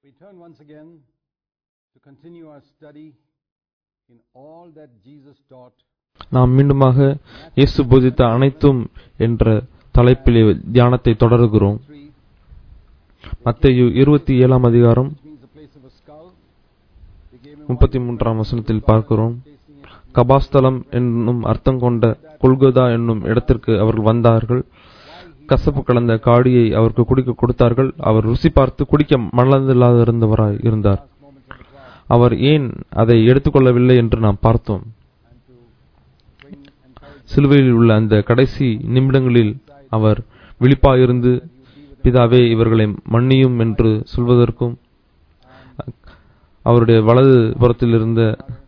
We turn once again to continue our study in all that Jesus taught. நாம் மீண்டுமாக இயேசு போதித்த அனைத்தும் என்ற தலைப்பிலே தியானத்தை தொடருகிறோம் 3, மத்தேயு இருபத்தி ஏழாம் அதிகாரம் which means the place of a skull. They gave him முப்பத்தி மூன்றாம் வசனத்தில் பார்க்கிறோம் tasting it. கபாஸ்தலம் என்னும் அர்த்தம் கொண்ட கொல்கொதா என்னும் இடத்திற்கு அவர்கள் வந்தார்கள் கசப்பு கலந்த காடியை அவருக்கு குடிக்க கொடுத்தார்கள் அவர் ருசி பார்த்து குடிக்க மனதில்லாதிருந்தவராய் இருந்தார் Last moments of the cross அவர் ஏன் அதை எடுத்துக்கொள்ளவில்லை என்று நாம் பார்த்தோம் and to bring encouragement சிலுவையில் உள்ள அந்த கடைசி நிமிடங்களில் அவர் விழிப்பாயிருந்து பிதாவே இவர்களை மன்னியும் என்று சொல்வதற்கும் அவருடைய வலது புறத்தில் இருந்த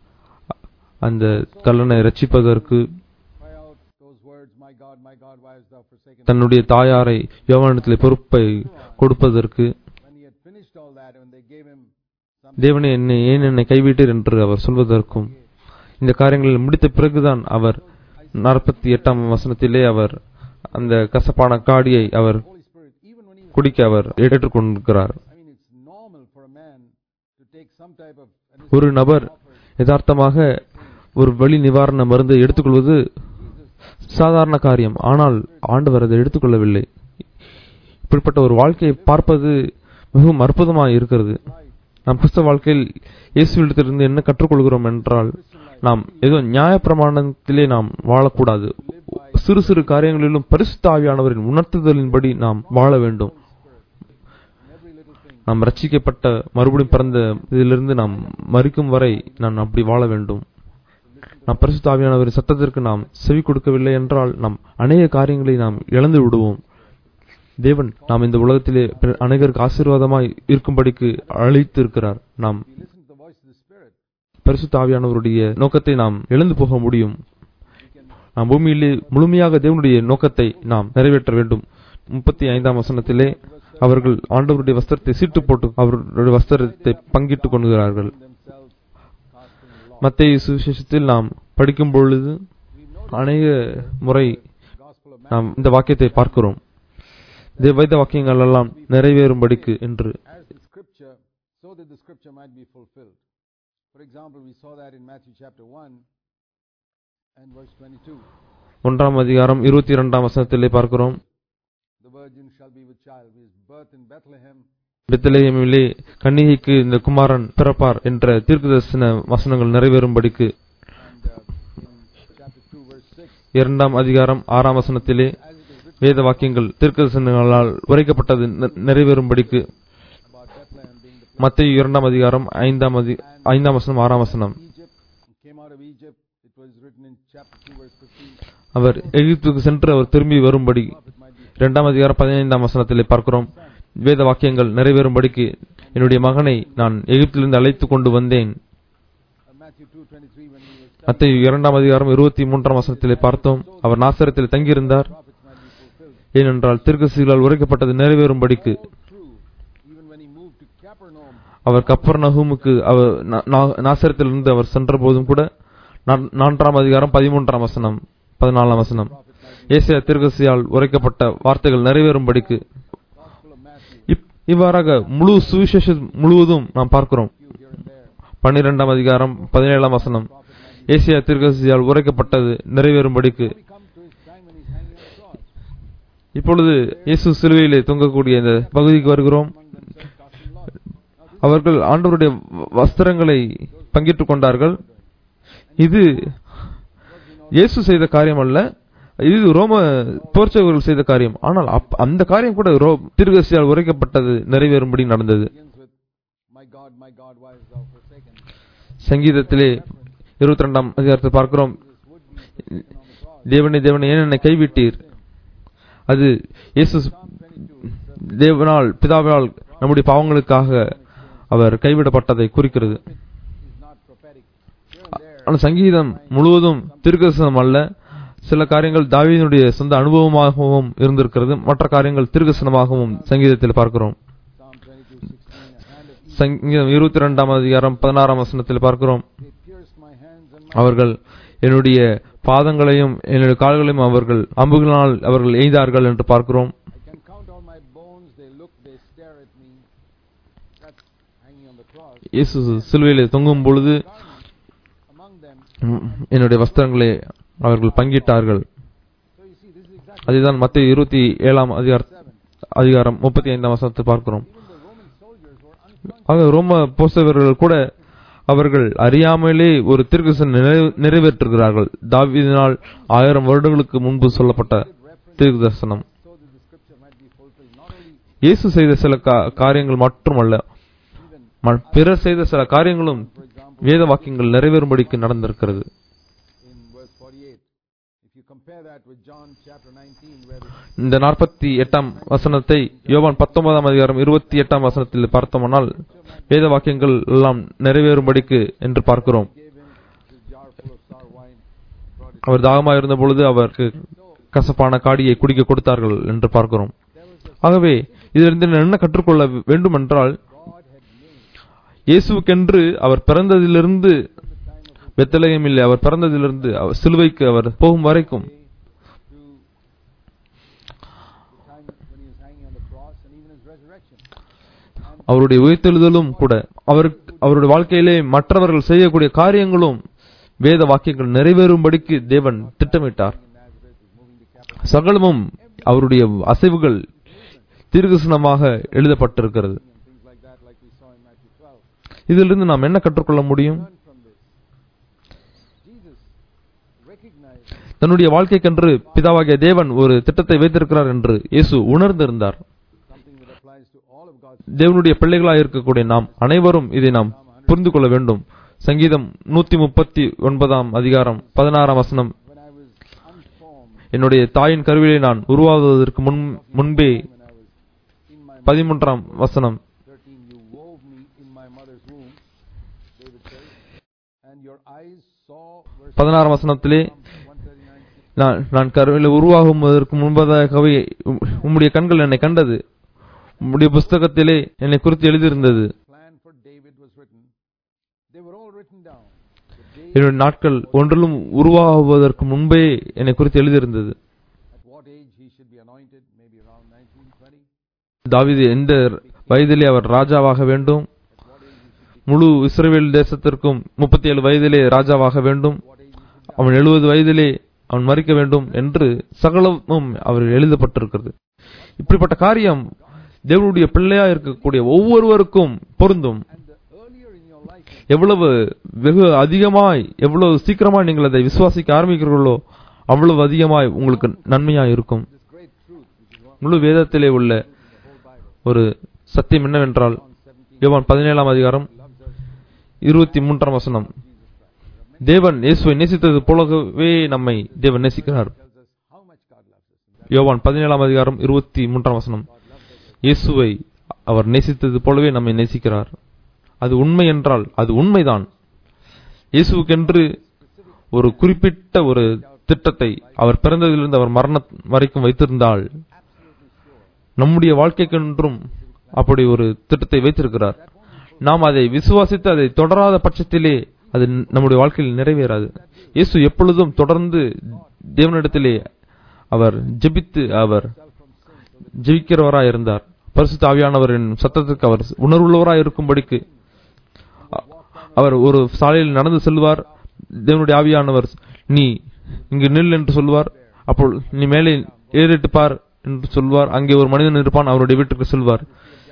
அந்த கல்லனை ரட்சிப்பதற்கு cry out those words, My God, my God, why hast thou forsaken me? தன்னுடைய தாயாரை யோவானிடத்தில் பொறுப்பை கொடுப்பதற்கு When he had finished all that, when they gave him some தேவனே என்னை ஏன் என்னை கைவிட்டீர் என்று அவர் சொல்வதற்கும் இந்த காரியங்களில் முடித்த பிறகுதான் அவர் நாற்பத்தி எட்டாம் வசனத்திலே அவர் அந்த கசப்பான காடியை அவர் Holy Spirit, even when he was, குடிக்க அவர் ஏற்றுக்கொண்டிருக்கிறார் I mean, it's normal for a man to take some type of ஒரு நபர் யதார்த்தமாக ஒரு வலி நிவாரண மருந்தை எடுத்துக்கொள்வது சாதாரண காரியம் ஆனால் ஆண்டவர் அதை எடுத்துக்கொள்ளவில்லை இப்படிப்பட்ட ஒரு வாழ்க்கையை பார்ப்பது மிகவும் அற்புதமாக இருக்கிறது நாம் கிறிஸ்தவ வாழ்க்கையில் இயேசுவிடத்திலிருந்து என்ன கற்றுக்கொள்கிறோம் என்றால் நாம் ஏதோ நியாயப்பிரமாணத்திலே நாம் வாழக்கூடாது சிறு சிறு காரியங்களிலும் பரிசுத்த ஆவியானவரின் உணர்த்துதலின்படி நாம் வாழ வேண்டும் every little thing. நாம் ரட்சிக்கப்பட்ட மறுபடியும் பிறந்த இதிலிருந்து நாம் மறிக்கும் வரை நான் அப்படி வாழ வேண்டும் நாம் பரிசுத்த ஆவியானவரின் சத்தத்திற்கு நாம் செவி கொடுக்கவில்லை என்றால் நாம் அநேக காரியங்களை நாம் இழந்து விடுவோம் தேவன் நாம் இந்த உலகத்திலே பிற- அநேகருக்கு ஆசீர்வாதமாய் இருக்கும்படிக்கு அழைத்து இருக்கிறார் நாம் We listen to the voice of the Spirit. பரிசுத்த ஆவியானவருடைய நோக்கத்தை நாம் இழந்து போக முடியும் நாம் பூமியிலே முழுமையாக தேவனுடைய நோக்கத்தை நாம் நிறைவேற்ற வேண்டும் முப்பத்தி ஐந்தாம் வசனத்திலே அவர்கள் ஆண்டவருடைய வஸ்திரத்தை சீட்டு போட்டு அவருடைய வஸ்திரத்தை பங்கிட்டுக் கொள்கிறார்கள் themselves casting law. மத்திய சுவிசேஷத்தில் நாம் படிக்கும் பொழுது We know அநேக முறை the gospel of நாம் இந்த வாக்கியத்தை பார்க்கிறோம் இந்த வேத வாக்கியங்கள் எல்லாம் நிறைவேறும்படிக்கு என்று as the scripture, so that the scripture might be fulfilled. For example, we saw that in Matthew chapter 1 and verse 22. ஒன்றாம் அதிகாரம் இருபத்தி இரண்டாம் வசனத்திலே பார்க்கிறோம் The virgin shall be with child, who is birth in Bethlehem. பெத்லகேமிலே கன்னிகைக்கு இந்த குமாரன் பிறப்பார் என்ற தீர்க்கதரிசன வசனங்கள் நிறைவேறும்படிக்கு And uh, in chapter 2, verse 6, இரண்டாம் அதிகாரம் ஆறாம் வசனத்திலே as it is written வேத வாக்கியங்கள் தீர்க்கதரிசனங்களால் உரைக்கப்பட்டது ந- நிறைவேறும்படிக்கு about Bethlehem being the மத்திய இரண்டாம் அதிகாரம் ஐந்தாம் அதி ஐந்தாம் வசனம் ஆறாம் வசனம் Egypt, came out of Egypt. It was written in chapter 2, verse 15. அவர் எகிப்துக்கு சென்று அவர் திரும்பி வரும்படி Prophet might be இரண்டாம் அதிகாரம் பதினைந்தாம் வசனத்திலே பார்க்கிறோம் வேத வாக்கியங்கள் நிறைவேறும்படிக்கு என்னுடைய மகனை நான் எகிப்திலிருந்து அழைத்து கொண்டு வந்தேன் uh, Matthew 2, 23, when he was மத்திய இரண்டாம் அதிகாரம் இருபத்தி மூன்றாம் வசனத்திலே பார்த்தோம் அவர் நாசரத்தில் தங்கியிருந்தார் prophets might be fulfilled. ஏனென்றால் தீர்க்கதரிசிகளால் உரைக்கப்பட்டது நிறைவேறும்படிக்கு All through, even when he moved to Capernaum, அவர் கப்பர் நகூமுக்கு அவர் நா- நா- நாசரத்திலிருந்து அவர் சென்ற போதும் கூட நான்- நான்காம் அதிகாரம் பதிமூன்றாம் வசனம் பதினாலாம் வசனம் prophet might be ஏசியா தீர்க்கதரிசியால் உரைக்கப்பட்ட வார்த்தைகள் நிறைவேறும்படிக்கு Gospel of Matthew, இப்- இவ்வாறாக முழு சுவிசேஷம் முழுவதும் நாம் பார்க்கிறோம் few here and there. பன்னிரெண்டாம் அதிகாரம் பதினேழாம் வசனம் Prophet might be. ஏசியா தீர்க்கதரிசியால் உரைக்கப்பட்டது நிறைவேறும்படிக்கு We come to his time when he's hanging on the cross. இப்பொழுது இயேசு சிலுவையிலே தொங்கக்கூடிய இந்த பகுதிக்கு வருகிறோம் Among themselves casting lots. Now this அவர்கள் ஆண்டவருடைய வ- வஸ்திரங்களை பங்கிட்டுக் கொண்டார்கள் இது இயேசு செய்த காரியம் அல்ல இது ரோம போர்ச்சவர்கள் செய்த காரியம் ஆனால் அப்- அந்த காரியம் கூட ரோ திருகசியால் உரைக்கப்பட்டது நிறைவேறும்படி நடந்தது begins with, My God, my God, why hast thou forsaken me? சங்கீதத்திலே இருபத்தி ரெண்டாம் அதிகாரத்தை பார்க்கிறோம் Jesus would be forsaken on the cross. தேவனே தேவனே ஏன் என்னை கைவிட்டீர் அது இயேசு Psalm 22 says, தேவனால் பிதாவினால் நம்முடைய பாவங்களுக்காக அவர் கைவிடப்பட்டதை குறிக்கிறது is not prophetic. Here and there, ஆனால் சங்கீதம் முழுவதும் திருக்கசனம் அல்ல சில காரியங்கள் தாவீதினுடைய சொந்த அனுபவமாகவும் இருந்திருக்கிறது மற்ற காரியங்கள் திருக்கசனமாகவும் சங்கீதத்தில் பார்க்கிறோம் Psalm 22, 16, a hand of evil, சங்கீதம் இருபத்தி ரெண்டாம் அதிகாரம் பதினாறாம் வசனத்தில் பார்க்கிறோம் they pierced my hands and my அவர்கள் என்னுடைய பாதங்களையும் என்னுடைய கால்களையும் அவர்கள் அம்புகளால் அவர்கள் எய்தார்கள் என்று பார்க்கிறோம் I can count all my bones, they look, they stare at me. That's hanging on the cross, இயேசு சிலுவையில் தொங்கும் பொழுது among them. ம், என்னுடைய வஸ்திரங்களை அவர்கள் பங்கிட்டார்கள் So you see, this is exactly அதுதான் மத்திய இருபத்தி ஏழாம் அதிகார seven. அதிகாரம் முப்பத்தி ஐந்தாம் வசனத்தை பார்க்கிறோம் Even the Roman soldiers were unconscious. ஆக ரோம போசவர்கள் கூட அவர்கள் அறியாமலே ஒரு தீர்க்கதரிசனம் நிறைவே- நிறைவேற்றுகிறார்கள் தாவீதினால் ஆயிரம் வருடங்களுக்கு முன்பு சொல்லப்பட்ட தீர்க்க தரிசனம் So that the scripture might be fulfilled. Not only இயேசு செய்த சில கா- காரியங்கள் மட்டுமல்ல even, ம- பிறர் செய்த சில காரியங்களும் for example, வேத வாக்கியங்கள் நிறைவேறும்படிக்கு நடந்திருக்கிறது in verse 48. If you compare that with John chapter 19, where the இந்த நாற்பத்தி எட்டாம் வசனத்தை யோவான் பத்தொன்பதாம் அதிகாரம் இருபத்தி எட்டாம் வசனத்தில் பார்த்தோமானால் வேத வாக்கியங்கள் எல்லாம் நிறைவேறும்படிக்கு என்று பார்க்கிறோம் gave him this jar full of sour wine, brought it. அவர் தாகமாக இருந்த பொழுது அவருக்கு கசப்பான காடியை குடிக்க கொடுத்தார்கள் என்று பார்க்கிறோம் There was a ஆகவே இதிலிருந்து நான் என்ன கற்றுக்கொள்ள வேண்டுமென்றால் God had made இயேசுக்கென்று அவர் பிறந்ததிலிருந்து பெத்தலகம் இல்லை அவர் பிறந்ததிலிருந்து அவர் சிலுவைக்கு அவர் போகும் வரைக்கும் to the time when he was hanging on the cross and even his resurrection. அவருடைய உயிர்த்தெழுதலும் கூட அவருக்கு அவருடைய வாழ்க்கையிலே மற்றவர்கள் செய்யக்கூடிய காரியங்களும் வேத வாக்கியங்கள் நிறைவேறும்படிக்கு தேவன் திட்டமிட்டார் In Nazareth, he's moving the capital சகலமும் அவருடைய அசைவுகள் தீர்க்கசனமாக எழுதப்பட்டிருக்கிறது and things like that, like we saw in Matthew 12. இதிலிருந்து நாம் என்ன கற்றுக்கொள்ள முடியும் Learn from this. Jesus recognized தன்னுடைய வாழ்க்கைக்கென்று பிதாவாகிய தேவன் ஒரு திட்டத்தை வைத்திருக்கிறார் என்று இயேசு உணர்ந்திருந்தார் something that applies to all of God's தேவனுடைய பிள்ளைகளாய் இருக்கக்கூடிய நாம் அனைவரும் இதை நாம் புரிந்து கொள்ள வேண்டும் சங்கீதம் நூத்தி முப்பத்தி ஒன்பதாம் அதிகாரம் பதினாறாம் வசனம் when I was unformed, என்னுடைய தாயின் கருவிலே நான் உருவாவதற்கு முன் முன்பே when I was in my பதிமூன்றாம் வசனம் 13, you wove me in my mother's womb, David says, and your eyes saw, verse பதினாறாம் வசனத்திலே 139, நான் நான் கருவிலே உருவாகுவதற்கு முன்பதாகவே உம்- உம்முடைய கண்கள் என்னை கண்டது உம்முடைய புஸ்தகத்திலே என்னை குறித்து எழுதியிருந்தது plan for David was written. They were all written down. The day, என்னுடைய நாட்கள் ஒன்றிலும் உருவாகுவதற்கு முன்பே என்னை குறித்து எழுதியிருந்தது at what age he should be anointed, maybe around 19, 20. தாவீது எந்த வயதிலே அவர் ராஜாவாக வேண்டும் At what age he should be, முழு இஸ்ரவேல் தேசத்திற்கும் முப்பத்தி ஏழு வயதிலே ராஜாவாக வேண்டும் what age he should die. அவன் எழுபது வயதிலே அவன் மறிக்க வேண்டும் என்று சகலமும் அவர் எழுதப்பட்டிருக்கிறது இப்படிப்பட்ட காரியம் தேவனுடைய பிள்ளையா இருக்கக்கூடிய ஒவ்வொருவருக்கும் பொருந்தும் And the earlier in your life, எவ்வளவு வெகு அதிகமாய் எவ்வளவு சீக்கிரமாய் நீங்கள் அதை விசுவாசிக்க ஆரம்பிக்கிறீர்களோ அவ்வளவு அதிகமாய் உங்களுக்கு நன்மையாய் இருக்கும் this great truth, which is one முழு வேதத்திலே உள்ள in the whole Bible, ஒரு சத்தியம் என்னவென்றால் John 17, யோவான் பதினேழாம் அதிகாரம் loves us, இருபத்தி மூன்றாம் வசனம் Jesus Christ. தேவன் இயேசுவை நேசித்தது போலவே நம்மை தேவன் நேசிக்கிறார் tells us how much God loves us. And that யோவான் பதினேழாம் அதிகாரம் இருபத்தி மூன்றாம் வசனம் God loves us. இயேசுவை அவர் நேசித்தது போலவே நம்மை நேசிக்கிறார் அது உண்மை என்றால் அது உண்மைதான் இயேசுவுக்கென்று ஒரு குறிப்பிட்ட ஒரு திட்டத்தை அவர் பிறந்ததிலிருந்து அவர் மரணம் வரைக்கும் வைத்திருந்தால் நம்முடைய வாழ்க்கைக்கென்றும் அப்படி ஒரு திட்டத்தை வைத்திருக்கிறார் நாம் அதை விசுவாசித்து அதை தொடராத பட்சத்திலே அது நம்முடைய வாழ்க்கையில் நிறைவேறாது இயேசு எப்பொழுதும் தொடர்ந்து தேவனிடத்திலே அவர் ஜெபித்து அவர் ஜெபிக்கிறவராய் இருந்தார் பரிசுத்த ஆவியானவரின் சத்தத்துக்கு அவர் உணர்வுள்ளவராய் இருக்கும்படிக்கு அ- அவர் ஒரு சாலையில் நடந்து செல்வார் தேவனுடைய ஆவியானவர் நீ இங்கு நில் என்று சொல்வார் அப்போ நீ மேலே ஏறிட்டு பார் என்று சொல்வார் அங்கே ஒரு மனிதன் இருப்பான் அவருடைய வீட்டுக்கு செல்வார்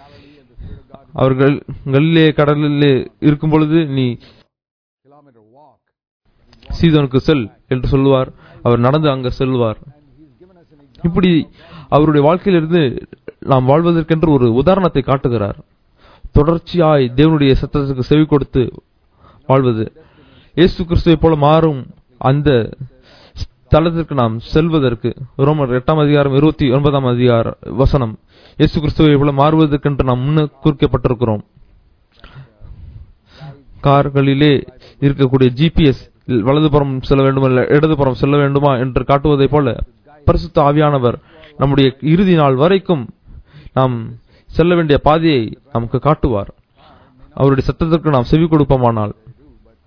அவர்கள் கலிலே கடலிலே இருக்கும் பொழுது நீ Kilometer walk. சீதோனுக்கு செல் என்று சொல்லுவார் அவர் நடந்து அங்க செல்வார் And he's given us an example. இப்படி அவருடைய வாழ்க்கையிலிருந்து நாம் வாழ்வதற்கென்று ஒரு உதாரணத்தை காட்டுகிறார் தொடர்ச்சியாய் தேவனுடைய சத்தத்துக்கு செவி கொடுத்து வாழ்வது இயேசு கிறிஸ்துவை போல மாறும் அந்த ஸ்தலத்திற்கு நாம் செல்வதற்கு ரோமர் எட்டாம் அதிகாரம் இருபத்தி ஒன்பதாம் அதிகார வசனம் இயேசு கிறிஸ்துவை போல மாறுவதற்கென்று நாம் முன்ன குறிக்கப்பட்டிருக்கிறோம் கார்களிலே இருக்கக்கூடிய ஜிபிஎஸ் வலதுபுறம் செல்ல வேண்டுமா இல்ல இடதுபுறம் செல்ல வேண்டுமா என்று காட்டுவதைப் போல பரிசுத்த ஆவியானவர் நம்முடைய இறுதி நாள் வரைக்கும் நாம் செல்ல வேண்டிய பாதையை நமக்கு காட்டுவார் அவருடைய சத்தத்திற்கு நாம் செவி கொடுப்போமானால்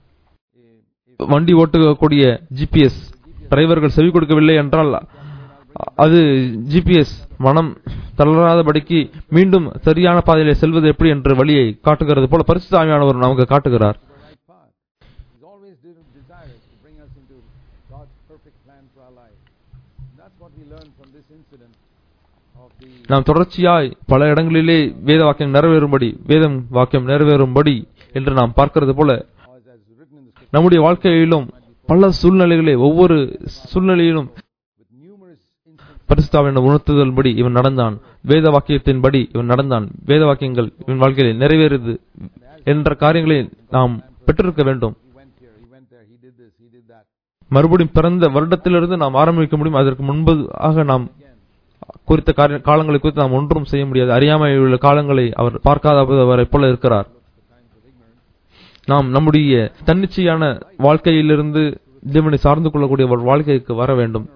வண்டி ஓட்டக்கூடிய ஜிபிஎஸ் டிரைவர்கள் செவி கொடுக்கவில்லை என்றால் அது ஜிபிஎஸ் மனம் தளராதபடிக்கு மீண்டும் சரியான பாதையிலே செல்வது எப்படி என்ற வழியை காட்டுகிறது போல பரிசுத்த ஆவியானவர் நமக்கு காட்டுகிறார் right path. He's always de- desirous to bring us into God's perfect plan for our life. And that's what we learn from this incident of the நாம் தொடர்ச்சியாய் பல இடங்களிலே வேத வாக்கியம் நிறைவேறும்படி வேதம் வாக்கியம் நிறைவேறும்படி என்று நாம் பார்க்கிறது போல or as is written in the scripture நம்முடைய வாழ்க்கையிலும் பல சூழ்நிலைகளே ஒவ்வொரு சூழ்நிலையிலும் with numerous instances பரிசுத்தாவின் உணர்த்துதல்படி இவன் நடந்தான் வேத வாக்கியத்தின்படி இவன் நடந்தான் வேத வாக்கியங்கள் இவன் வாழ்க்கையில் நிறைவேறுது என்ற காரியங்களை நாம் பெற்றிருக்க வேண்டும் he went here, he went there, he did this, he did that. மறுபடியும் பிறந்த வருடத்திலிருந்து நாம் ஆரம்பிக்க முடியும் அதற்கு முன்பதாக நாம் குறித்த காரிய- காலங்களை குறித்து நாம் ஒன்றும் செய்ய முடியாது அறியாமை உள்ள காலங்களை அவர் பார்க்காதவரை போல இருக்கிறார் நாம் நம்முடைய தன்னிச்சையான வாழ்க்கையிலிருந்து தேவனை சார்ந்து கொள்ளக்கூடிய ஒரு வாழ்க்கைக்கு வர வேண்டும்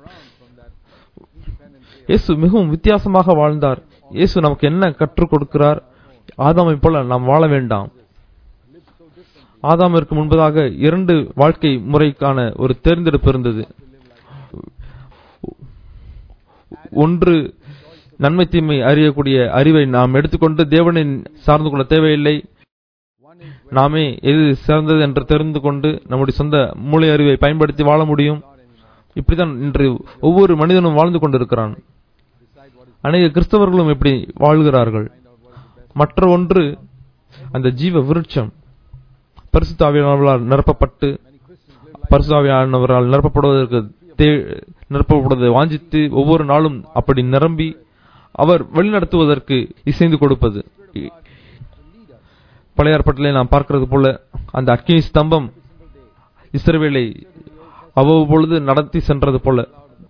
இயேசு மிகவும் வித்தியாசமாக வாழ்ந்தார் இயேசு நமக்கு என்ன கற்றுக் கொடுக்கிறார் ஆதாமை போல நாம் வாழ வேண்டாம் ஆதாமிற்கு முன்பதாக இரண்டு வாழ்க்கை முறைக்கான ஒரு தேர்ந்தெடுப்பு இருந்தது ஒன்று நன்மை தீமை அறியக்கூடிய அறிவை நாம் எடுத்துக்கொண்டு தேவனை சார்ந்து கொள்ள தேவையில்லை One is நாமே எது சிறந்தது என்று தெரிந்து கொண்டு நம்முடைய சொந்த மூளை அறிவை பயன்படுத்தி வாழ முடியும் இப்படித்தான் இன்று ஒவ்வொரு மனிதனும் வாழ்ந்து கொண்டிருக்கிறான் decide what is அநேக கிறிஸ்தவர்களும் இப்படி வாழ்கிறார்கள் மற்ற ஒன்று அந்த ஜீவ விருட்சம் பரிசுத்தாவியானவர்களால் நிரப்பப்பட்டு many Christians live பரிசுத்தாவியானவரால் நிரப்பப்படுவதற்கு தே- நிரப்பப்படுவதை வாஞ்சித்து ஒவ்வொரு நாளும் அப்படி நிரம்பி அவர் வழிநடத்துவதற்கு இசைந்து கொடுப்பது இ- பழைய ஏற்பாட்டிலே நாம் பார்க்கிறது போல அந்த அக்கினி ஸ்தம்பம் இஸ்ரவேலை அவ்வப்பொழுது நடத்தி சென்றது போல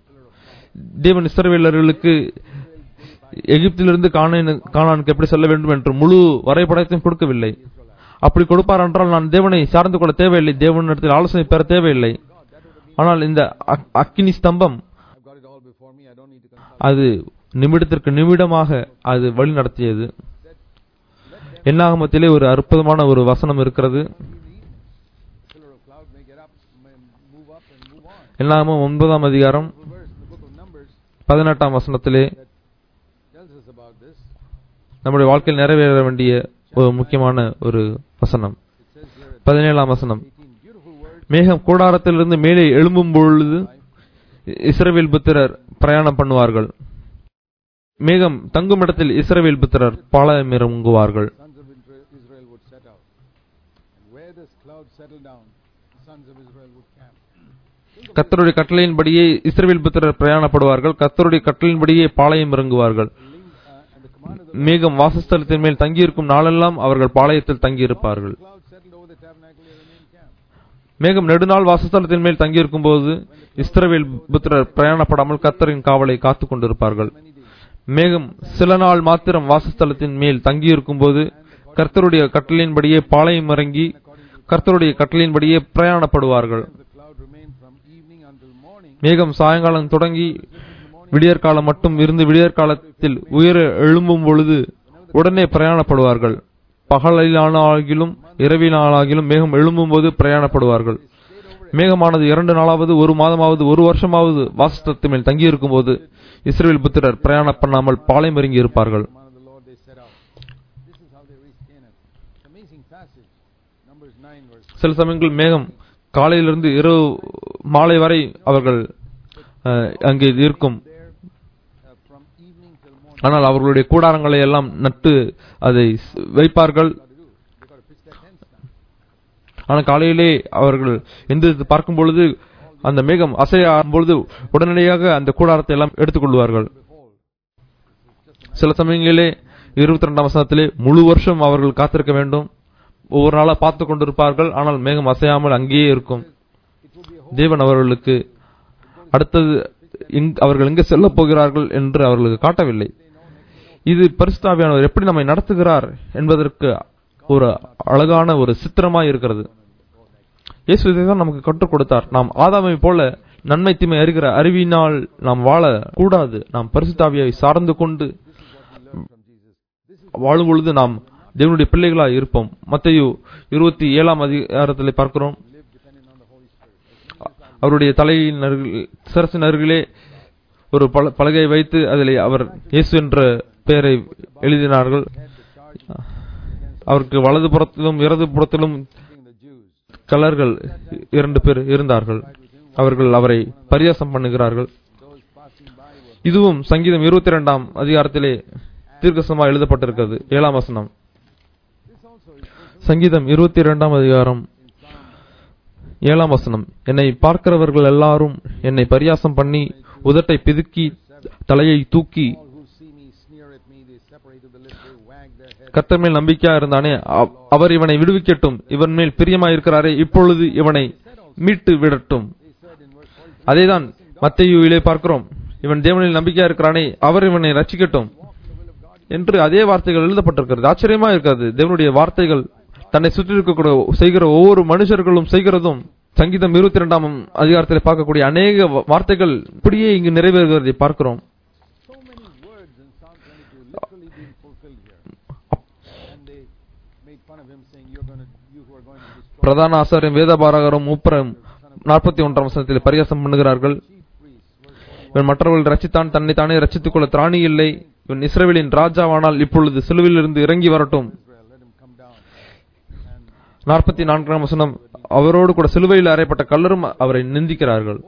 தேவன் இஸ்ரவேலர்களுக்கு எகிப்திலிருந்து கானான் கானானுக்கு எப்படி செல்ல வேண்டும் என்று முழு வரைபடத்தையும் கொடுக்கவில்லை அப்படி கொடுப்பார் என்றால் நான் தேவனை சார்ந்து கொள்ள தேவையில்லை தேவனிடத்தில் ஆலோசனை பெற தேவையில்லை ஆனால் இந்த அக்- அக்கினி ஸ்தம்பம் I've got it all before me, I don't need to consult. அது நிமிடத்திற்கு நிமிடமாக அது வழி நடத்தியது என்னாகமத்திலே ஒரு அற்புதமான ஒரு வசனம் இருக்கிறது Pillar of cloud may get up, may move up and move on. என்னாகமம் ஒன்பதாம் அதிகாரம் Little verse in the book of Numbers பதினெட்டாம் வசனத்திலே tells us about this. நம்முடைய வாழ்க்கையில் நிறைவேற வேண்டிய ஒரு முக்கியமான ஒரு வசனம் It says here at பதினேழாம் வசனம் 18, beautiful words. மேகம் கூடாரத்திலிருந்து மேலே எழும்பும் பொழுது இஸ்ரவேல் புத்திரர் பிரயாணம் பண்ணுவார்கள் மேகம் தங்கும் இடத்தில் இஸ்ரவேல் புத்திரர் பாளையம் இறங்குவார்கள் Sons of Isra- Israel would set out. And where this cloud settled down, the sons of Israel would camp. கர்த்தருடைய கட்டளையின்படியே இஸ்ரவேல் புத்திரர் பிரயாணப்படுவார்கள் கர்த்தருடைய கட்டளையின்படியே பாளையம் இறங்குவார்கள் The link, uh, and the command of the மேகம் வாசஸ்தலத்தின் மேல் தங்கியிருக்கும் நாளெல்லாம் அவர்கள் பாளையத்தில் தங்கியிருப்பார்கள் cloud settled over the tabernacle, they remained camp. மேகம் நெடுநாள் வாசஸ்தலத்தின் மேல் தங்கியிருக்கும் போது இஸ்ரவேல் புத்திரர் பிரயாணப்படாமல் கர்த்தரின் காவலை காத்துக் கொண்டிருப்பார்கள் Many days. மேகம் சில நாள் மாத்திரம் வாசஸ்தலத்தின் மேல் தங்கியிருக்கும் போது கர்த்தருடைய கட்டளையின்படியே பாளையம் இறங்கி கர்த்தருடைய கட்டளையின்படியே பிரயாணப்படுவார்கள் The cloud remained from evening until morning. மேகம் சாயங்காலம் தொடங்கி விடியற்காலம் மட்டும் இருந்து விடியற்காலத்தில் உயர எழும்பும் பொழுது உடனே பிரயாணப்படுவார்கள் பகலிலானாகிலும் இரவினாலாகிலும் மேகம் எழும்பும் போது பிரயாணப்படுவார்கள் மேகமானது இரண்டு நாளாவது ஒரு மாதமாவது ஒரு வருஷமாவது வாசஸ்தலத்தின் மேல் தங்கியிருக்கும் போது இஸ்ரேல் புத்திரர் பிரயாணம் பண்ணாமல் பாளையம் இறங்கி இருப்பார்கள் command of the Lord they set out. This is how they reached Canaan. It's an amazing passage. Numbers 9 verse. சில சமயங்கள் மேகம் காலையிலிருந்து இரவு மாலை வரை அவர்கள் அஹ், அங்கே இருக்கும் There, uh, from evening till morning, ஆனால் அவர்களுடைய கூடாரங்களை எல்லாம் நட்டு அதை ஸ்- வைப்பார்கள் what to do? They got to pitch their tents down. ஆனால் காலையிலே அவர்கள் எந்திரித்து பார்க்கும் பொழுது அந்த மேகம் அசைய பொழுது உடனடியாக அந்த கூடாரத்தை எல்லாம் எடுத்துக்கொள்வார்கள் Behold, சில சமயங்களிலே இருபத்தி ரெண்டாம் வசனத்திலே முழு வருஷம் அவர்கள் காத்திருக்க வேண்டும் ஒவ்வொரு நாளா பார்த்து கொண்டிருப்பார்கள் ஆனால் மேகம் அசையாமல் அங்கேயே இருக்கும் it will be a தேவன் அவர்களுக்கு அடுத்தது எங்- அவர்கள் எங்கே செல்லப் போகிறார்கள் என்று அவர்களுக்கு காட்டவில்லை இது பரிசுத்தாவியானவர் எப்படி நம்மை நடத்துகிறார் என்பதற்கு ஒரு அழகான ஒரு சித்திரமாய் இருக்கிறது இயேசு இதைதான் நமக்கு கற்றுக் கொடுத்தார் நாம் ஆதாமை போல நன்மை தீமை அறிகிற அறிவினால் நாம் வாழ கூடாது நாம் பரிசுத்தாவியை சார்ந்து கொண்டு learn from Jesus. This is வாழும் பொழுது நாம் தேவனுடைய பிள்ளைகளாய் இருப்போம் மத்தேயு இருபத்தி ஏழாம் அதிகாரத்திலே பார்க்கிறோம் live depending on the Holy Spirit. As many as அவருடைய தலையின் அருகில் சிரசின் அருகிலே ஒரு பல- பலகையை வைத்து அதில் அவர் இயேசு என்ற பெயரை எழுதினார்கள் had the charge அவருக்கு வலது புறத்திலும் இடது புறத்திலும் against the Jews. கலர்கள் இரண்டு பேர் இருந்தார்கள் அவர்கள் அவரை பரியாசம் பண்ணுகிறார்கள் Those passing by were இதுவும் சங்கீதம் இருபத்தி இரண்டாம் அதிகாரத்திலே தீர்க்கசமா எழுதப்பட்டிருக்கிறது ஏழாம் வசனம் this also is fulfilled சங்கீதம் இருபத்தி இரண்டாம் அதிகாரம் in Psalm ஏழாம் வசனம் என்னை பார்க்கிறவர்கள் எல்லாரும் என்னை பரியாசம் பண்ணி உதட்டை பிதுக்கி தலையை தூக்கி all who see me sneer at me, they separate the lips, they wag their heads. கர்த்தர் மேல் நம்பிக்கையா இருந்தானே அவ- அவர் இவனை விடுவிக்கட்டும் இவன் மேல் பிரியமாயிருக்கிறாரே இப்பொழுது இவனை மீட்டு விடட்டும் They said in verse 43, அதேதான் மத்தையுவிலே பார்க்கிறோம் இவன் தேவனில் நம்பிக்கையா இருக்கிறானே அவர் இவனை ரட்சிக்கட்டும் என்று அதே வார்த்தைகள் எழுதப்பட்டிருக்கிறது ஆச்சரியமா இருக்கிறது தேவனுடைய வார்த்தைகள் தன்னை சுற்றி இருக்கக்கூடிய செய்கிற ஒவ்வொரு மனுஷர்களும் செய்கிறதும் சங்கீதம் இருபத்தி இரண்டாம் அதிகாரத்தில் பார்க்கக்கூடிய அநேக வ- வார்த்தைகள் இப்படியே இங்கு நிறைவேறுகிறதை பார்க்கிறோம் so many words in Psalm 22 literally being fulfilled here. And they made fun of him saying, you're going to, you who are going to destroy பிரதான ஆசாரியம் வேதபாரகரும் மூப்பரும் நாற்பத்தி ஒன்றாம் வசனத்தில் பரியாசம் பண்ணுகிறார்கள் chief priests. Verse 41, இவன் மற்றவர்கள் ரச்சித்தான் தன்னை தானே ரச்சித்துக் கொள்ள திராணி இல்லை இவன் இஸ்ரவேலின் ராஜாவானால் இப்பொழுது சிலுவையில் இருந்து இறங்கி வரட்டும் Israel, let him come down. And நாற்பத்தி நான்காம் வசனம் அவரோடு கூட சிலுவையில் அறையப்பட்ட கல்லரும் அவரை நிந்திக்கிறார்கள்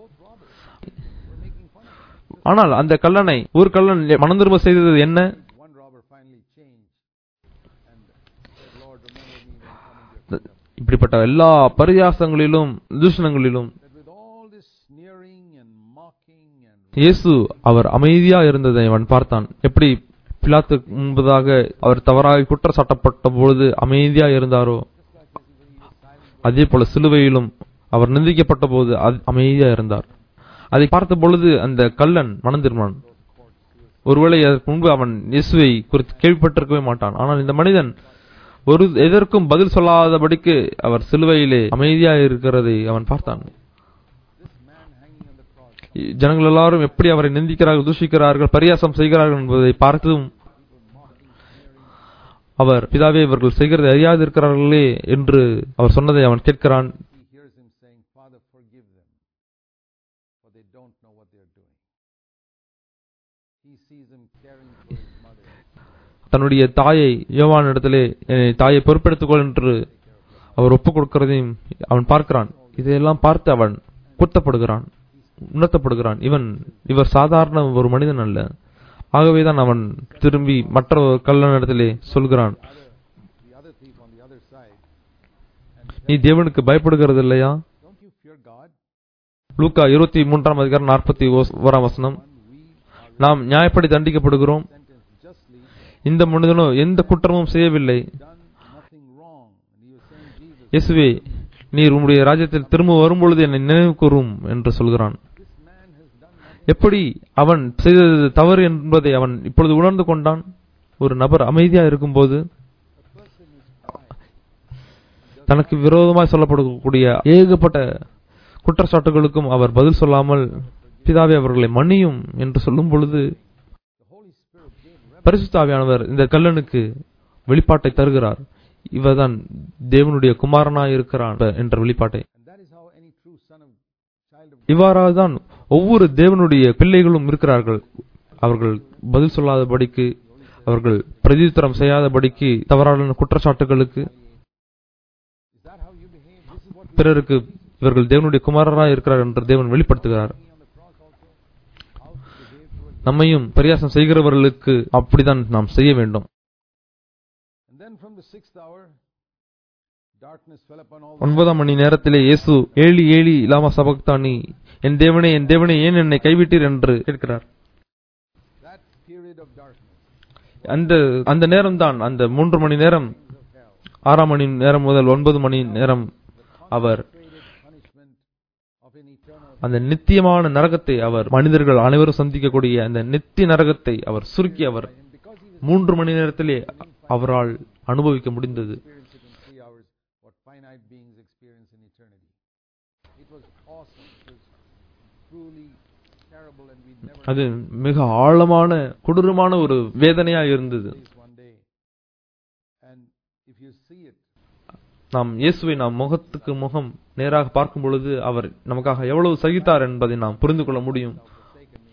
ஆனால் அந்த கல்லனை ஒரு கல்லன் மனம் திரும்ப செய்தது என்ன one robber finally changed and said, Lord, remember me when you come into your kingdom. இப்படிப்பட்ட எல்லா பரியாசங்களிலும் தூஷணங்களிலும் That with all this sneering and mocking and இயேசு அவர் அமைதியா இருந்ததை அவன் பார்த்தான் எப்படி பிலாத்து முன்பதாக அவர் தவறாக குற்றம் சாட்டப்பட்ட பொழுது அமைதியா இருந்தாரோ அதே போல சிலுவையிலும் அவர் நிந்திக்கப்பட்ட போது அது- அமைதியா இருந்தார் அதை பார்த்த பொழுது அந்த கள்ளன் மனம் திரும்பினான் ஒருவேளை அதற்கு முன்பு அவன் இயேசுவை குறித்து கேள்விப்பட்டிருக்கவே மாட்டான் ஆனால் இந்த மனிதன் ஒரு எதற்கும் பதில் சொல்லாதபடிக்கு அவர் சிலுவையிலே அமைதியா இருக்கிறதை அவன் பார்த்தான் this man hanging on the cross, ஜனங்கள் எல்லாரும் எப்படி அவரை நிந்திக்கிறார்கள் தூஷிக்கிறார்கள் பரியாசம் செய்கிறார்கள் என்பதை பார்த்தும் அவர் பிதாவே இவர்கள் செய்கிறது அறியாது இருக்கிறார்களே என்று அவர் சொன்னதை அவன் கேட்கிறான் he hears him saying, Father, forgive them, for they don't know what they're doing. He sees him caring for his mother. தன்னுடைய தாயை யோவான் இடத்திலே என்னை தாயை பொறுப்பெடுத்துக்கொள் என்று அவர் ஒப்புக் கொடுக்கிறதையும் அவன் பார்க்கிறான் இதையெல்லாம் பார்த்து அவன் குத்தப்படுகிறான் உணர்த்தப்படுகிறான் இவன் இவர் சாதாரண ஒரு மனிதன் அல்ல ஆகவேதான் அவன் திரும்பி மற்ற ஒரு கல்லனிடத்திலே சொல்கிறான் The other thief on the other side, நீ தேவனுக்கு பயப்படுகிறது இல்லையா don't you fear God? லூக்கா இருபத்தி மூன்றாம் அதிகாரம் நாற்பத்தி ஓராம் வசனம் One, we are நாம் நியாயப்படி தண்டிக்கப்படுகிறோம் sentenced justly, இந்த மனிதனோ எந்த குற்றமும் செய்யவில்லை done nothing wrong. And he was saying, Jesus, இயேசுவே நீர் உம்முடைய ராஜ்யத்தில் திரும்ப வரும்பொழுது என்னை நினைவு கூறும் என்று சொல்கிறான் this man has done nothing. எப்படி அவன் செய்தது தவறு என்பதை அவன் இப்பொழுது உணர்ந்து கொண்டான் ஒரு நபர் அமைதியா இருக்கும்போது A person is quiet. தனக்கு விரோதமாய் சொல்லப்படக்கூடிய ஏகப்பட்ட குற்றச்சாட்டுகளுக்கும் அவர் பதில் சொல்லாமல் பிதாவே அவர்களை மன்னியும் என்று சொல்லும் பொழுது The Holy Spirit gave revelation. பரிசுத்தாவியானவர் இந்த கல்லனுக்கு வெளிப்பாட்டை தருகிறார் இவர்தான் தேவனுடைய குமாரனாய் இருக்கிறான் என்ற வெளிப்பாட்டை And that is how any true son of child of இவ்வாறாக தான் ஒவ்வொரு தேவனுடைய பிள்ளைகளும் இருக்கிறார்கள் அவர்கள் பதில் சொல்லாதபடிக்கு அவர்கள் பிரதியுத்தரம் செய்யாதபடிக்கு தவறான குற்றச்சாட்டுகளுக்கு Is that how you behave? This is what we பிறருக்கு இவர்கள் தேவனுடைய குமாரராக இருக்கிறார் என்று தேவன் வெளிப்படுத்துகிறார் on the cross also. How to behave towards நம்மையும் பரியாசம் செய்கிறவர்களுக்கு அப்படிதான் நாம் செய்ய வேண்டும் And then from the sixth hour, darkness fell upon all the ஒன்பதாம் மணி நேரத்திலே இயேசு ஏழி ஏழி இலாமா சபக்தானி என் தேவனே என் தேவனே ஏன் என்னை கைவிட்டீர் என்று கேட்கிறார் that period of darkness அந்த அந்த நேரம்தான் அந்த மூன்று மணி நேரம் of hell, ஆறாம் மணி நேரம் முதல் ஒன்பது மணி நேரம் அவர் created punishment of an eternal அந்த நித்தியமான நரகத்தை அவர் மனிதர்கள் அனைவரும் சந்திக்கக்கூடிய அந்த நித்திய நரகத்தை அவர் சுருக்கி அவர் and because he was மூன்று மணி நேரத்திலே அவரால் அனுபவிக்க முடிந்தது experienced it in three hours, what finite beings experience in eternity. It was awesome. It was truly terrible, and we'd never அது மிக ஆழமான கொடூரமான ஒரு வேதனையா இருந்தது face one day. And if you see it, நாம் இயேசுவை நாம் முகத்துக்கு முகம் நேராக பார்க்கும் பொழுது அவர் நமக்காக எவ்வளவு சகித்தார் என்பதை நாம் புரிந்து கொள்ள முடியும் forsaken me. I want you to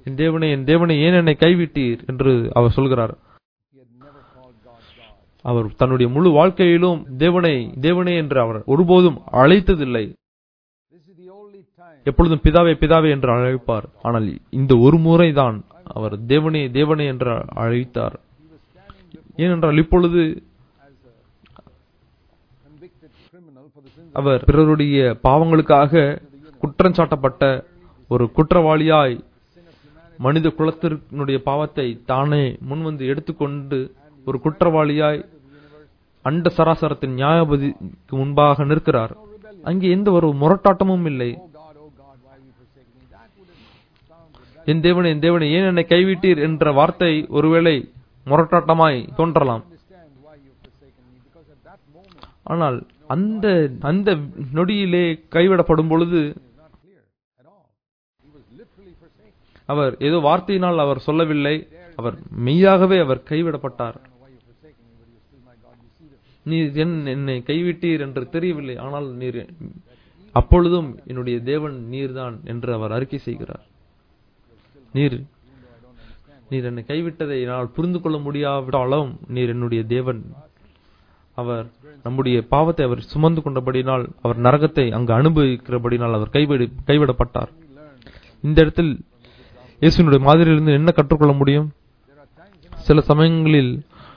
என் தேவனே என் தேவனே ஏன் என்னை கைவிட்டீர் என்று அவர் சொல்கிறார் He had never called God God. அவர் தன்னுடைய முழு வாழ்க்கையிலும் தேவனை தேவனே என்று அவர் ஒருபோதும் அழைத்ததில்லை This is the only time எப்பொழுதும் பிதாவே பிதாவே என்று அழைப்பார் ஆனால் இந்த ஒரு முறைதான் அவர் தேவனே தேவனே என்று அழைத்தார் he was standing before ஏனென்றால் இப்பொழுது as a convicted criminal for the sins of அவர் பிறருடைய பாவங்களுக்காக குற்றம் சாட்டப்பட்ட ஒரு குற்றவாளியாய் sin of humanity. மனித குலத்தினுடைய பாவத்தை தானே முன்வந்து எடுத்துக்கொண்டு ஒரு குற்றவாளியாய் அண்ட சராசரத்தின் நியாயபதிக்கு முன்பாக நிற்கிறார் அங்கே எந்த ஒரு முரட்டாட்டமும் இல்லை Oh God, oh God, why have you forsaken me? That would have sounded that என் தேவனே என் தேவனே ஏன் என்னை கைவிட்டீர் என்ற வார்த்தை ஒருவேளை முரட்டாட்டமாய் தோன்றலாம் understand why you've forsaken me because at that moment ஆனால் அந்த அந்த நொடியிலே கைவிடப்படும் பொழுது it is not clear at all. He was literally forsaken. அவர் ஏதோ வார்த்தையினால் அவர் சொல்லவில்லை அவர் மெய்யாகவே அவர் கைவிடப்பட்டார் I don't know why you've forsaken me, but you're still my God. You see this. நீர் என் என்னை கைவிட்டீர் என்று தெரியவில்லை ஆனால் நீர் அப்பொழுதும் என்னுடைய தேவன் நீர்தான் என்று அவர் அறிக்கை செய்கிறார் நீர் நீர் என்னை கைவிட்டதை என்னால் புரிந்து கொள்ள முடியாவிட்டாலும் நீர் என்னுடைய தேவன் அவர் நம்முடைய பாவத்தை அவர் சுமந்து கொண்டபடினால் அவர் நரகத்தை அங்கு அனுபவிக்கிறபடினால் அவர் கைவிடு கைவிடப்பட்டார் இந்த இடத்தில் இயேசுனுடைய மாதிரியிலிருந்து என்ன கற்றுக்கொள்ள முடியும் சில சமயங்களில்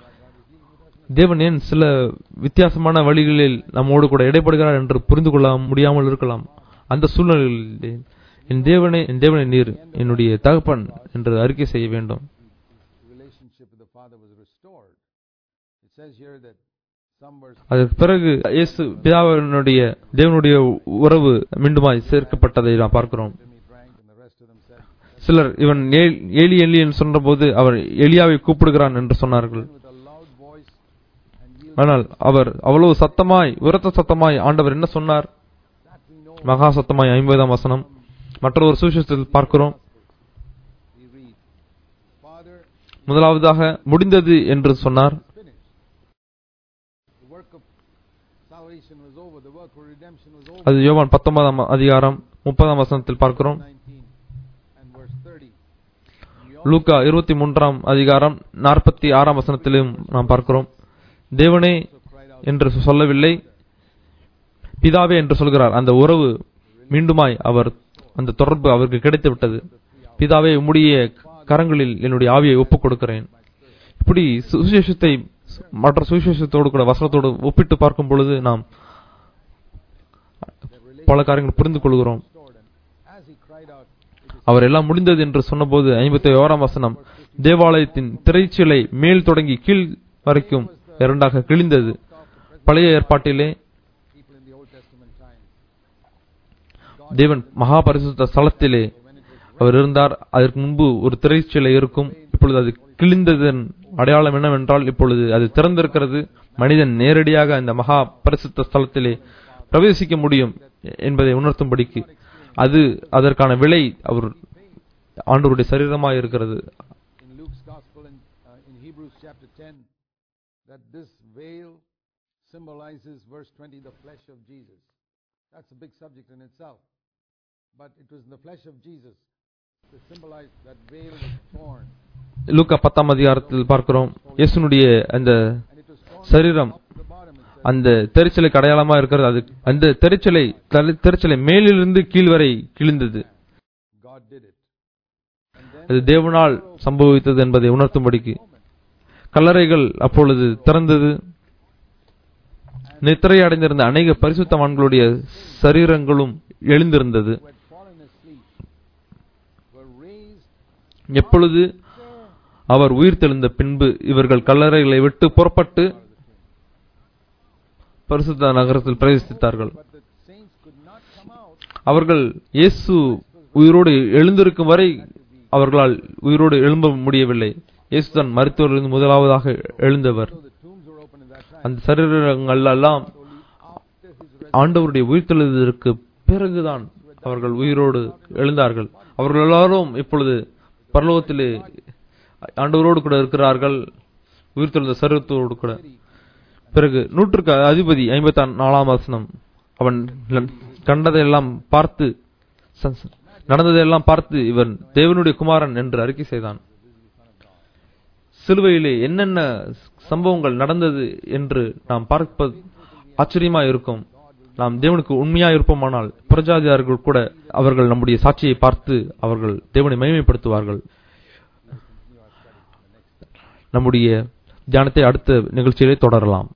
தேவன் ஏன் சில வித்தியாசமான வழிகளில் நம்மோடு கூட இடைப்படுகிறார் என்று புரிந்து கொள்ள முடியாமல் இருக்கலாம் அந்த சூழ்நிலையில் என் தேவனே என் தேவனே நீர் என்னுடைய தகப்பன் என்று அறிக்கை செய்ய வேண்டும் The relationship with the Father was restored. It says here that some were அதற்கு பிறகு இயேசு பிதாவினுடைய தேவனுடைய உறவு மீண்டுமாய் சேர்க்கப்பட்டதை நாம் பார்க்கிறோம் to me drank, and the rest of them said, சிலர் இவன் ஏ- ஏலி ஏலி என்று சொன்னபோது அவர் எலியாவை கூப்பிடுகிறான் என்று சொன்னார்கள் with a loud voice and yielded ஆனால் அவர் அவ்வளவு சத்தமாய் உரத்த சத்தமாய் ஆண்டவர் என்ன சொன்னார் that we know. மகா சத்தமாய் ஐம்பதாம் வசனம் மற்றொரு சுவிசேஷத்தில் பார்க்கிறோம் We read, Father, முதலாவதாக முடிந்தது என்று சொன்னார் it's finished. The work of salvation was over. The work of redemption was over. அது யோவான் பத்தொன்பதாம் அதிகாரம் முப்பதாம் வசனத்தில் பார்க்கிறோம் 19 and verse 30. We லூக்கா இருபத்தி மூன்றாம் அதிகாரம் நாற்பத்தி ஆறாம் வசனத்திலும் நாம் பார்க்கிறோம் தேவனே also cried out, என்று சொல்லவில்லை பிதாவே என்று சொல்கிறார் அந்த உறவு மீண்டுமாய் அவர் அந்த தொடர்பு அவருக்கு கிடைத்து விட்டது பிதாவே உம்முடைய கரங்களில் என்னுடைய ஆவியை ஒப்புக் கொடுக்கிறேன் இப்படி சுவிசேஷத்தை மற்ற சுவிசேஷத்தோடு கூட வசனத்தோடு ஒப்பிட்டு பார்க்கும் பொழுது நாம் பல காரியங்கள் புரிந்து கொள்கிறோம் restored. And as he cried out, it is அவர் எல்லாம் முடிந்தது என்று சொன்னபோது ஐம்பத்தி ஓராம் வசனம் தேவாலயத்தின் திரைச்சிலை மேல் தொடங்கி கீழ் வரைக்கும் இரண்டாக கிழிந்தது பழைய ஏற்பாட்டிலே people in the Old Testament times. தேவன் மகா பரிசுத்த ஸ்தலத்திலே அவர் இருந்தார் அதற்கு முன்பு ஒரு திரைச்சிலை இருக்கும் இப்பொழுது அது கிழிந்ததன் அடையாளம் என்னவென்றால் இப்பொழுது அது திறந்திருக்கிறது மனிதன் நேரடியாக அந்த மகா பரிசுத்த ஸ்தலத்திலே பிரவேசிக்க முடியும் என்பதை உணர்த்தும்படிக்கு அது அதற்கான விலை அவர் ஆண்டவருடைய சரீரமாக இருக்கிறது in Luke's Gospel and uh, in Hebrews chapter 10 that this veil symbolizes, verse 20, the flesh of Jesus. That's a big subject in itself. But it was in the flesh of Jesus to symbolize that veil was torn. லூக்கா பத்தாம் அதிகாரத்தில் பார்க்கிறோம் இயேசுனுடைய அந்த And it was torn சரீரம் up to the bottom, it says. அந்த தெரிச்சலுக்கு அடையாளமா இருக்கிறது அது அந்த தெரிச்சலை தலை- தெரிச்சலை மேலிருந்து கீழ் வரை கிழிந்தது God did it. And then அது தேவனால் சம்பவித்தது என்பதை உணர்த்தும்படிக்கு கல்லறைகள் அப்பொழுது திறந்தது நித்திரை அடைந்திருந்த அநேக பரிசுத்தவான்களுடைய சரீரங்களும் எழுந்திருந்தது who had fallen asleep were raised எப்பொழுது அவர் உயிர்த்தெழுந்த பின்பு இவர்கள் கல்லறைகளை விட்டு புறப்பட்டு பரிசுத்த நகரத்தில் பிரவேசித்தார்கள் but the saints could not come out அவர்கள் இயேசு உயிரோடு எழுந்திருக்கும் வரை அவர்களால் உயிரோடு எழும்ப முடியவில்லை இயேசு தான் மருத்துவரிலிருந்து முதலாவதாக எழுந்தவர் so the tombs were open in that time அந்த சரீரங்கள் எல்லாம் after his ஆண்டவருடைய உயிர்த்தெழுதற்கு பிறகுதான் அவர்கள் உயிரோடு எழுந்தார்கள் அவர்கள் எல்லாரும் இப்பொழுது பரலோகத்திலே ஆண்டவரோடு கூட இருக்கிறார்கள் உயிர்த்தெழுந்த சரீரத்தோடு கூட பிறகு நூற்றுக்கு அதிபதி ஐம்பத்தி நாலாம் வசனம் அவன் ல- கண்டதையெல்லாம் பார்த்து ச- நடந்ததையெல்லாம் பார்த்து இவன் தேவனுடைய குமாரன் என்று அறிக்கை செய்தான் சிலுவையிலே என்னென்ன சம்பவங்கள் நடந்தது என்று நாம் பார்ப்பது ஆச்சரியமா இருக்கும் நாம் தேவனுக்கு உண்மையா இருப்போமானால் புறஜாதியார்கள் கூட அவர்கள் நம்முடைய சாட்சியை பார்த்து அவர்கள் தேவனை மகிமைப்படுத்துவார்கள் நம்முடைய தியானத்தை அடுத்த நிகழ்ச்சியிலே தொடரலாம்